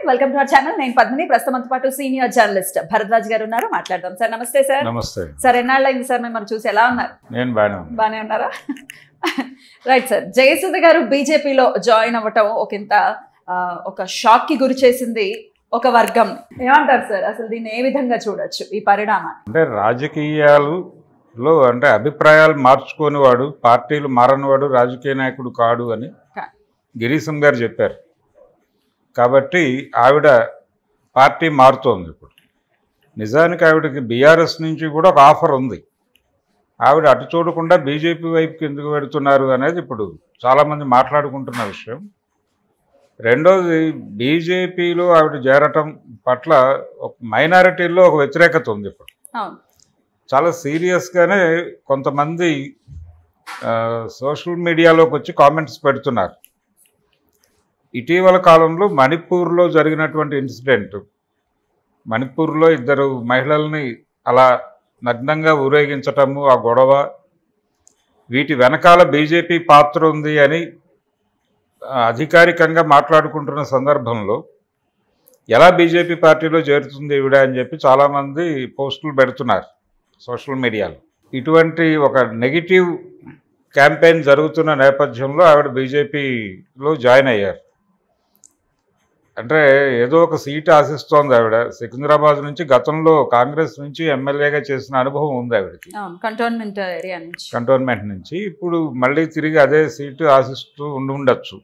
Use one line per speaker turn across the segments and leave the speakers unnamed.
Welcome to our channel నేను పద్మిని ప్రస్తుతంతో పాటు senior journalist Bharadwaj గారు ఉన్నారు మాట్లాడదాం సార్ నమస్తే సార్
నమస్తే
సార్ ఎన్నాళ్ళైంది సార్ మిమ్మల్ని చూసి ఎలా ఉన్నారు
నేను బాగానే ఉన్నాను
బాగానే ఉన్నారా రైట్ సార్ జయసుధ గారు బీజేపీలో జాయిన్ అవ్వటం ఒక ఇంత ఆ, ఒక షాక్ కి గురి చేసింది ఒక వర్గం ఏమంటారు సార్ అసలు దీన్ని ఏ విధంగా చూడొచ్చు ఈ పరిణామాన్ని
అంటే రాజకీయాలులో అంటే అభిప్రాయాలు మార్చుకోనివాడు పార్టీలు మారనివాడు రాజకీయ నాయకుడు కాడు అని
కా-
గిరీశం గారు చెప్పారు కాబట్టి ఆవిడ పార్టీ మారుతోంది ఇప్పుడు నిజానికి ఆవిడకి బీఆర్ఎస్ నుంచి కూడా ఒక ఆఫర్ ఉంది ఆవిడ అటు చూడకుండా బీజేపీ వైపుకి ఎందుకు పెడుతున్నారు అనేది ఇప్పుడు చాలామంది మాట్లాడుకుంటున్న విషయం రెండోది బీజేపీలో ఆవిడ చేరటం పట్ల ఒక మైనారిటీల్లో ఒక వ్యతిరేకత ఉంది ఇప్పుడు
అవును
చాలా సీరియస్గానే కొంతమంది ఆ, సోషల్ మీడియాలోకి వచ్చి కామెంట్స్ పెడుతున్నారు ఇటీవల కాలంలో మణిపూర్లో జరిగినటువంటి ఇన్సిడెంట్ మణిపూర్లో ఇద్దరు మహిళల్ని అలా నగ్నంగా ఊరేగించటము ఆ గొడవ వీటి వెనకాల బీజేపీ పాత్ర ఉంది అని ఆ, అధికారికంగా మాట్లాడుకుంటున్న సందర్భంలో ఎలా బీజేపీ పార్టీలో చేరుతుంది ఈవిడ అని చెప్పి చాలామంది పోస్టులు పెడుతున్నారు సోషల్ మీడియాలో ఇటువంటి ఒక నెగిటివ్ క్యాంపెయిన్ జరుగుతున్న నేపథ్యంలో ఆవిడ బీజేపీలో జాయిన్ అయ్యారు అంటే ఏదో ఒక సీట్ ఆశిస్తోంది ఆవిడ సికింద్రాబాద్ నుంచి గతంలో కాంగ్రెస్ నుంచి ఎమ్మెల్యేగా చేసిన అనుభవం ఉంది ఆవిడకి
అవును కంటోన్మెంట్ ఏరియా నుంచి
కంటోన్మెంట్ నుంచి ఇప్పుడు మళ్ళీ తిరిగి అదే సీటు ఆశిస్తూ ఉండి ఉండొచ్చు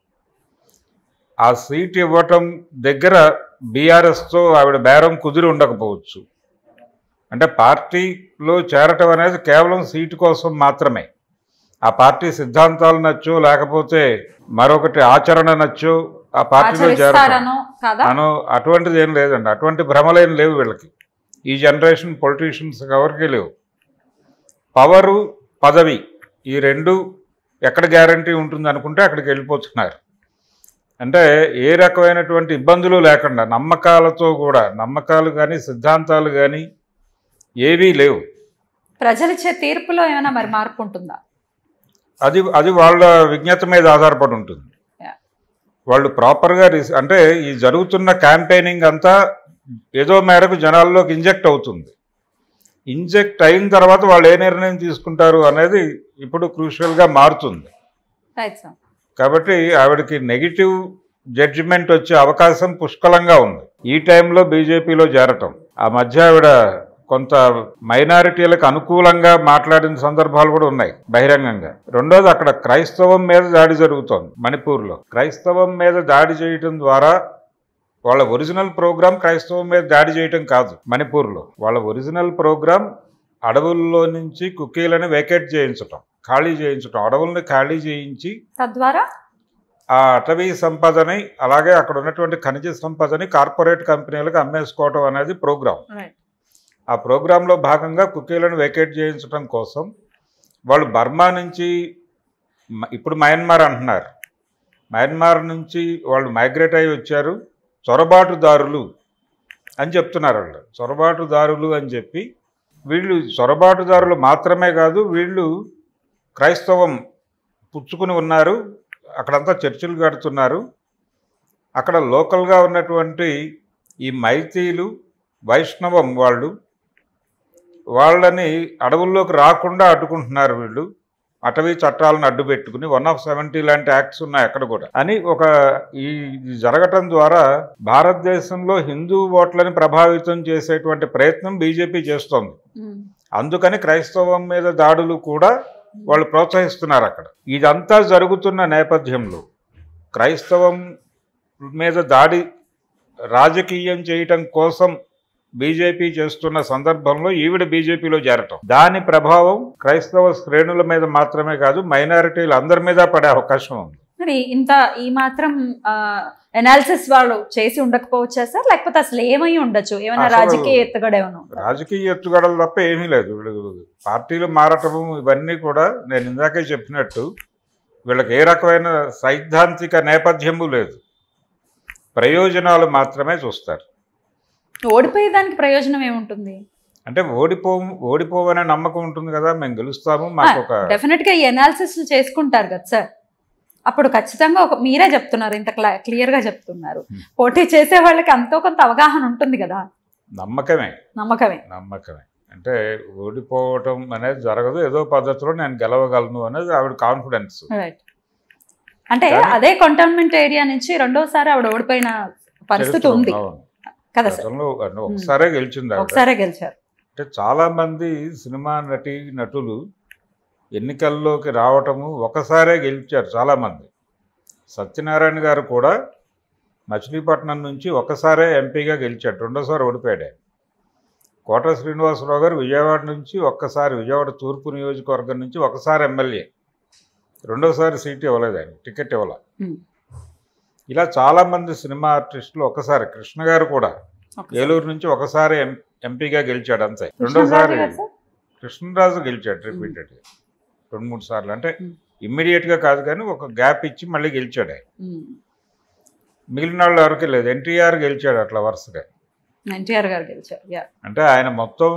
ఆ సీట్ ఇవ్వటం దగ్గర బీఆర్ఎస్తో ఆవిడ బేరం కుదిరి ఉండకపోవచ్చు అంటే పార్టీలో చేరటం అనేది కేవలం సీటు కోసం మాత్రమే ఆ పార్టీ సిద్ధాంతాలు నచ్చో లేకపోతే మరొకటి ఆచరణ నచ్చో ఆ పార్టీలో చేరటం
ఆచరిస్తారనో కాదా
అను అటువంటిది ఏం లేదండి అటువంటి భ్రమలేం లేవు వీళ్ళకి ఈ జనరేషన్ పొలిటీషియన్స్ ఎవరికి లేవు పవరు పదవి ఈ రెండు ఎక్కడ గ్యారంటీ ఉంటుంది అనుకుంటే అక్కడికి వెళ్ళిపోతున్నారు అంటే ఏ రకమైనటువంటి ఇబ్బందులు లేకుండా నమ్మకాలతో కూడా నమ్మకాలు కానీ సిద్ధాంతాలు కానీ ఏవీ లేవు
ప్రజలిచ్చే తీర్పులో ఏమైనా మరి మార్పు ఉంటుందా
అది అది వాళ్ళ విజ్ఞత మీద ఆధారపడి ఉంటుంది
Yeah.
వాళ్ళు ప్రాపర్గా రిస్- అంటే ఈ జరుగుతున్న క్యాంపెయినింగ్ అంతా ఏదో మేరకు జనాల్లోకి ఇంజెక్ట్ అవుతుంది ఇంజెక్ట్ అయిన తర్వాత వాళ్ళు ఏ నిర్ణయం తీసుకుంటారు అనేది ఇప్పుడు క్రూషియల్గా మారుతుంది
రైట్ సార్
కాబట్టి ఆవిడకి నెగిటివ్ జడ్జిమెంట్ వచ్చే అవకాశం పుష్కలంగా ఉంది ఈ టైంలో బీజేపీలో చేరటం ఆ మధ్య ఆవిడ కొంత మైనారిటీలకు అనుకూలంగా మాట్లాడిన సందర్భాలు కూడా ఉన్నాయి బహిరంగంగా రెండోది అక్కడ క్రైస్తవం మీద దాడి జరుగుతోంది మణిపూర్లో క్రైస్తవం మీద దాడి చేయటం ద్వారా వాళ్ళ ఒరిజినల్ ప్రోగ్రామ్ క్రైస్తవం మీద దాడి చేయటం కాదు మణిపూర్లో వాళ్ళ ఒరిజినల్ ప్రోగ్రామ్ అడవుల్లో నుంచి కుక్కీలను వేకేట్ చేయించటం ఖాళీ చేయించటం అడవుల్ని ఖాళీ చేయించి
తద్వారా
ఆ అటవీ సంపదని అలాగే అక్కడ ఉన్నటువంటి ఖనిజ సంపదని కార్పొరేట్ కంపెనీలకు అమ్మేసుకోవటం అనేది ప్రోగ్రాం
రైట్
ఆ ప్రోగ్రాంలో భాగంగా కుకీలను వేకేట్ చేయించడం కోసం వాళ్ళు బర్మా నుంచి మ- ఇప్పుడు మయన్మార్ అంటున్నారు మయన్మార్ నుంచి వాళ్ళు మైగ్రేట్ అయ్యి వచ్చారు చొరబాటుదారులు అని చెప్తున్నారు వాళ్ళు చొరబాటుదారులు అని చెప్పి వీళ్ళు చొరబాటుదారులు మాత్రమే కాదు వీళ్ళు క్రైస్తవం పుచ్చుకుని ఉన్నారు అక్కడంతా చర్చిలు కడుతున్నారు అక్కడ లోకల్గా ఉన్నటువంటి ఈ మైతీలు వైష్ణవం వాళ్ళు వాళ్ళని అడవుల్లోకి రాకుండా అడ్డుకుంటున్నారు వీళ్ళు అటవీ చట్టాలను అడ్డు పెట్టుకుని వన్ ఆఫ్ సెవెంటీ లాంటి యాక్ట్స్ ఉన్నాయి అక్కడ కూడా అని ఒక ఈ ఇది జరగటం ద్వారా భారతదేశంలో హిందూ ఓట్లని ప్రభావితం చేసేటువంటి ప్రయత్నం బీజేపీ చేస్తోంది
ఉమ్.
అందుకని క్రైస్తవం మీద దాడులు కూడా వాళ్ళు ప్రోత్సహిస్తున్నారు అక్కడ ఇదంతా జరుగుతున్న నేపథ్యంలో క్రైస్తవం మీద దాడి రాజకీయం చేయటం కోసం బీజేపీ చేస్తున్న సందర్భంలో ఈవిడ బీజేపీలో చేరటం దాని ప్రభావం క్రైస్తవ శ్రేణుల మీద మాత్రమే కాదు మైనారిటీలు అందరి మీద పడే అవకాశం ఉంది
మరి ఇంత ఈ మాత్రం ఎనాలిసిస్ వాళ్ళు చేసి ఉండకపోవచ్చా సార్ లేకపోతే అసలు ఏమై ఉండొచ్చు ఏమైనా
అసలు-
రాజకీయ ఎత్తుగడ ఏమైనా ఉందా?
రాజకీయ ఎత్తుగడలు తప్ప ఏమీ లేదు వీళ్ళు పార్టీలు మారటము ఇవన్నీ కూడా నేను ఇందాకే చెప్పినట్టు వీళ్ళకి ఏ రకమైన సైద్ధాంతిక నేపథ్యము లేదు ప్రయోజనాలు మాత్రమే చూస్తారు
ఓడిపోయేదానికి ప్రయోజనం ఏముంటుంది
అంటే ఓడిపో ఓడిపోవనే నమ్మకం ఉంటుంది కదా మేము గెలుస్తాము మాకు ఒక
డెఫినెట్ గా ఈ ఎనాలిసిస్ చేసుకుంటారు కదా సార్ అప్పుడు ఖచ్చితంగా ఒక మీరే చెప్తున్నారు ఇంత క్లియర్ గా చెప్తున్నారు
Hmm.
పోటీ చేసే వాళ్ళకి అంతో కొంత అవగాహన ఉంటుంది కదా
నమ్మకమే
నమ్మకమే
నమ్మకమే అంటే ఓడిపోవటం అనేది జరగదు ఏదో పద్ధతిలో నేను గెలవగలను అనేది ఆవిడ కాన్ఫిడెన్స్
రైట్ అంటే
కానీ-
అదే కంటోన్మెంట్ ఏరియా నుంచి రెండోసారి ఆవిడ ఓడిపోయిన పరిస్థితి ఉంది కదా సార్
గతంలో అంటే ఒకసారే గెలిచింది ఆవిడ
ఒకసారే గెలిచారు
అంటే చాలా మంది సినిమా నటి నటులు ఎన్నికల్లోకి రావటము ఒకసారే గెలిచారు చాలా మంది సత్యనారాయణ గారు కూడా మచిలీపట్నం నుంచి ఒకసారే ఎంపీగా గెలిచాడు రెండోసారి ఓడిపోయాడు ఆయన. కోట శ్రీనివాసరావు గారు విజయవాడ నుంచి ఒక్కసారి విజయవాడ తూర్పు నియోజకవర్గం నుంచి ఒకసారి ఎమ్మెల్యే రెండోసారి సీట్ ఇవ్వలేదు ఆయన టికెట్ ఇవ్వాల
Hmm.
ఇలా చాలామంది సినిమా ఆర్టిస్టులు ఒకసారి కృష్ణ గారు కూడా
ఒకసారి.
ఏలూరు నుంచి ఒకసారి ఎం ఎంపీగా గెలిచాడు అంతే
కృష్ణరాజు
రెండోసారి
గారు సార్?
కృష్ణరాజు గెలిచాడు రిపీటెడ్ రెండు మూడు సార్లు అంటే
Hmm.
ఇమ్మీడియట్గా కాదు కానీ ఒక గ్యాప్ ఇచ్చి మళ్ళీ గెలిచాడు ఆయన
ఉమ్.
మిగిలిన వాళ్ళు ఎవరికి లేదు ఎన్టీఆర్ గెలిచాడు అట్లా వరుసగా
ఎన్టీఆర్ గారు గెలిచారు యా
అంటే ఆయన మొత్తం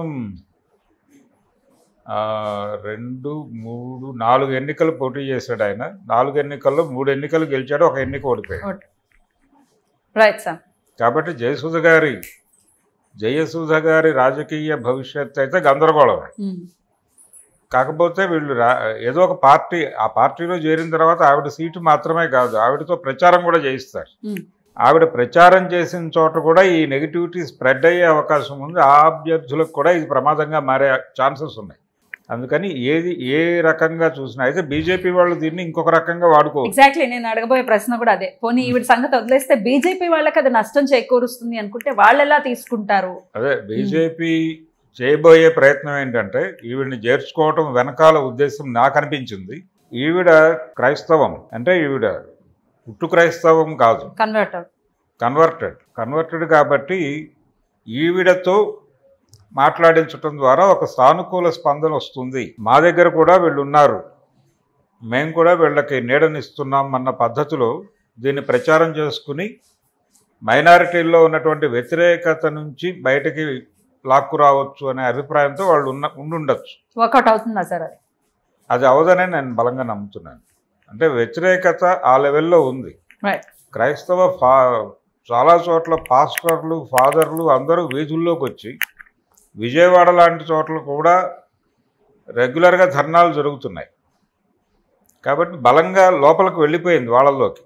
ఆ, రెండు మూడు నాలుగు ఎన్నికలు పోటీ చేశాడు ఆయన నాలుగు ఎన్నికల్లో మూడు ఎన్నికలు గెలిచాడు ఒక ఎన్నిక ఓడిపోయాడు
రైట్ సార్
కాబట్టి జయసుధ గారి జయసుధ గారి రాజకీయ భవిష్యత్తు అయితే గందరగోళమే
ఉమ్.
కాకపోతే వీళ్ళు రా ఏదో ఒక పార్టీ ఆ పార్టీలో చేరిన తర్వాత ఆవిడ సీటు మాత్రమే కాదు ఆవిడతో ప్రచారం కూడా చేయిస్తారు
ఉమ్.
ఆవిడ ప్రచారం చేసిన చోట కూడా ఈ నెగిటివిటీ స్ప్రెడ్ అయ్యే అవకాశం ఉంది ఆ అభ్యర్థులకు కూడా ఇది ప్రమాదంగా మారే ఛాన్సెస్ ఉన్నాయి అందుకని ఏది ఏ రకంగా చూసినా అయితే బీజేపీ వాళ్ళు దీన్ని ఇంకొక రకంగా వాడుకోవచ్చు
ఎగ్జాక్ట్లీ నేను అడగబోయే ప్రశ్న కూడా అదే పోనీ ఈవిడ సంగతి వదిలేస్తే బీజేపీ వాళ్ళకి అది నష్టం చేకూరుస్తుంది అనుకుంటే వాళ్ళు ఎలా తీసుకుంటారు
అదే బీజేపీ చేయబోయే ప్రయత్నం ఏంటంటే ఈవిడ్ని చేర్చుకోవటం వెనకాల ఉద్దేశం నాకు అనిపించింది ఈవిడ క్రైస్తవం అంటే ఈవిడ పుట్టు క్రైస్తవం కాదు
కన్వర్టర్
కన్వర్టెడ్ కన్వర్టెడ్ కాబట్టి ఈవిడతో మాట్లాడించటం ద్వారా ఒక సానుకూల స్పందన వస్తుంది మా దగ్గర కూడా వీళ్ళు ఉన్నారు మేము కూడా వీళ్ళకి నీడనిస్తున్నాం అన్న పద్ధతిలో దీన్ని ప్రచారం చేసుకుని మైనారిటీల్లో ఉన్నటువంటి వ్యతిరేకత నుంచి బయటకి లాక్కు రావచ్చు అనే అభిప్రాయంతో వాళ్ళు ఉన్న ఉండుండొచ్చు
వర్కౌట్ అవుతుందా సార్ అది
అది అవదనే నేను బలంగా నమ్ముతున్నాను అంటే వ్యతిరేకత ఆ లెవెల్లో ఉంది
రైట్
క్రైస్తవ ఫా చాలా చోట్ల పాస్టర్లు ఫాదర్లు అందరూ వీధుల్లోకి వచ్చి విజయవాడ లాంటి చోట్ల కూడా రెగ్యులర్గా ధర్నాలు జరుగుతున్నాయి కాబట్టి బలంగా లోపలికి వెళ్ళిపోయింది వాళ్ళల్లోకి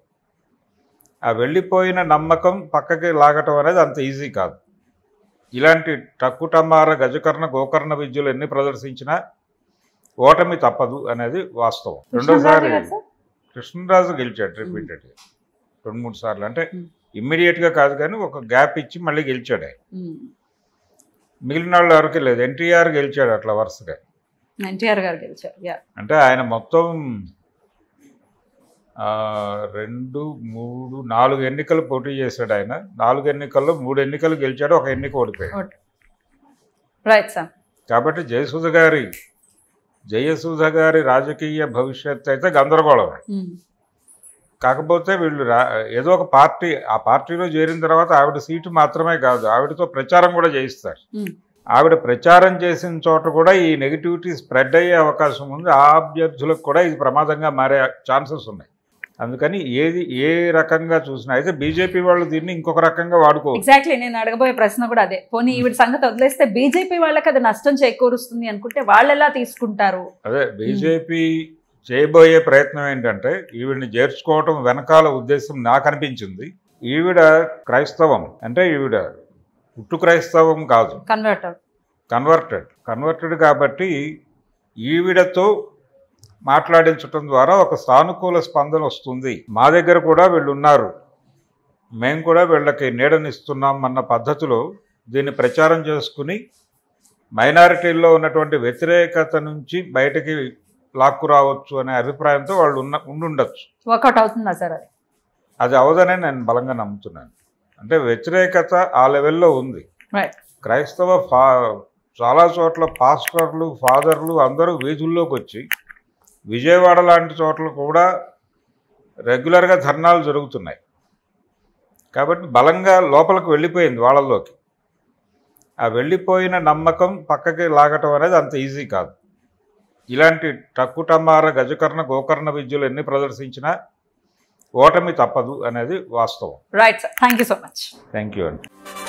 ఆ వెళ్ళిపోయిన నమ్మకం పక్కకి లాగటం అనేది అంత ఈజీ కాదు ఇలాంటి టక్కుటమార గజకర్ణ గోకర్ణ విద్యలు ఎన్ని ప్రదర్శించినా ఓటమి తప్పదు అనేది వాస్తవం రెండోసారి కృష్ణరాజు గెలిచాడు రిపీటెడ్ రెండు మూడు సార్లు అంటే
Hmm.
ఇమ్మీడియట్గా కాదు కానీ ఒక గ్యాప్ ఇచ్చి మళ్ళీ గెలిచాడు ఆయన మిగిలిన వాళ్ళు ఎవరికి లేదు ఎన్టీఆర్ గెలిచాడు అట్లా వరుసగా
ఎన్టీఆర్ గారు గెలిచారు యా
అంటే ఆయన మొత్తం ఆ, రెండు మూడు నాలుగు ఎన్నికలు పోటీ చేశాడు ఆయన నాలుగు ఎన్నికల్లో మూడు ఎన్నికలు గెలిచాడు ఒక ఎన్నిక ఓడిపోయాడు
రైట్ సార్
కాబట్టి జయసుధ గారి జయసుధ గారి రాజకీయ భవిష్యత్తు అయితే గందరగోళమే కాకపోతే వీళ్ళు రా ఏదో ఒక పార్టీ ఆ పార్టీలో చేరిన తర్వాత ఆవిడ సీటు మాత్రమే కాదు ఆవిడతో ప్రచారం కూడా చేయిస్తారు
Hmm.
ఆవిడ ప్రచారం చేసిన చోట కూడా ఈ నెగిటివిటీ స్ప్రెడ్ అయ్యే అవకాశం ఉంది ఆ అభ్యర్థులకు కూడా ఇది ప్రమాదంగా మారే ఛాన్సెస్ ఉన్నాయి అందుకని ఏది ఏ రకంగా చూసినా అయితే బీజేపీ వాళ్ళు దీన్ని ఇంకొక రకంగా వాడుకోవచ్చు
ఎగ్జాక్ట్లీ నేను అడగబోయే ప్రశ్న కూడా అదే పోనీ ఈవిడ సంగతి వదిలేస్తే బీజేపీ వాళ్ళకి అది నష్టం చేకూరుస్తుంది అనుకుంటే వాళ్ళు ఎలా తీసుకుంటారు
అదే బీజేపీ చేయబోయే ప్రయత్నం ఏంటంటే ఈవిడ్ని చేర్చుకోవటం వెనకాల ఉద్దేశం నాకు అనిపించింది ఈవిడ క్రైస్తవం అంటే ఈవిడ పుట్టు క్రైస్తవం కాదు
కన్వర్టర్
కన్వర్టెడ్ కన్వర్టెడ్ కాబట్టి ఈవిడతో మాట్లాడించటం ద్వారా ఒక సానుకూల స్పందన వస్తుంది మా దగ్గర కూడా వీళ్ళు ఉన్నారు మేము కూడా వీళ్ళకి నీడనిస్తున్నాం అన్న పద్ధతిలో దీన్ని ప్రచారం చేసుకుని మైనారిటీల్లో ఉన్నటువంటి వ్యతిరేకత నుంచి బయటకి లాక్కు రావచ్చు అనే అభిప్రాయంతో వాళ్ళు ఉన్న ఉండుండొచ్చు
వర్కౌట్ అవుతుందా సార్ అది
అది అవదనే నేను బలంగా నమ్ముతున్నాను అంటే వ్యతిరేకత ఆ లెవెల్లో ఉంది
రైట్
క్రైస్తవ ఫా చాలా చోట్ల పాస్టర్లు ఫాదర్లు అందరూ వీధుల్లోకి వచ్చి విజయవాడ లాంటి చోట్ల కూడా రెగ్యులర్గా ధర్నాలు జరుగుతున్నాయి కాబట్టి బలంగా లోపలికి వెళ్ళిపోయింది వాళ్ళల్లోకి ఆ వెళ్ళిపోయిన నమ్మకం పక్కకి లాగటం అనేది అంత ఈజీ కాదు ఇలాంటి టక్కుటమార గజకర్ణ గోకర్ణ విద్యలు ఎన్ని ప్రదర్శించినా ఓటమి తప్పదు అనేది వాస్తవం
right sir thank you so much
thank you అండి